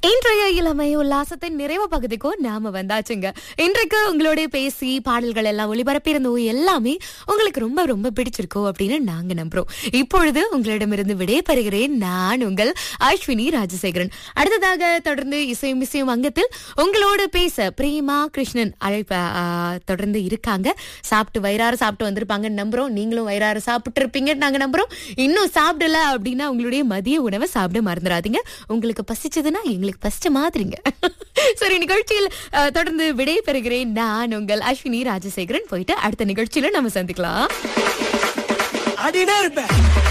இன்றைய இளமை உல்லாசத்தின் நிறைவு பகுதிக்கும் நாம வந்தாச்சுங்க இன்றைக்கு உங்களோட பேசி பாடல்கள் எல்லாம் ஒளிபரப்பியிருந்தோம் எல்லாமே உங்களுக்கு ரொம்ப ரொம்ப பிடிச்சிருக்கோம் அப்படின்னு நாங்க நம்புறோம் இப்பொழுது உங்களிடமிருந்து விடைபெறுகிறேன் நான் உங்கள் அஸ்வினி ராஜசேகரன் அடுத்ததாக தொடர்ந்து இசையும் இசையும் அங்கத்தில் உங்களோடு பேச பிரேமா கிருஷ்ணன் அழைப்ப ஆ, தொடர்ந்து இருக்காங்க சாப்பிட்டு வயிறார சாப்பிட்டு வந்திருப்பாங்கன்னு நம்புறோம் நீங்களும் வயிறார சாப்பிட்டு இருப்பீங்கன்னு நாங்க நம்புறோம் இன்னும் சாப்பிடல அப்படின்னா உங்களுடைய மதிய உணவை சாப்பிட மறந்துடாதீங்க உங்களுக்கு பசிச்சதுன்னா எங்களுக்கு பசிச்ச மாதிரிங்க சரி நிகழ்ச்சியில் அஹ், தொடர்ந்து விடை பெறுகிறேன் நான் உங்கள் அஸ்வினி ராஜசேகரன் போயிட்டு அடுத்த நிகழ்ச்சியில நம்ம சந்திக்கலாம் ஆடினே இருப்பேன்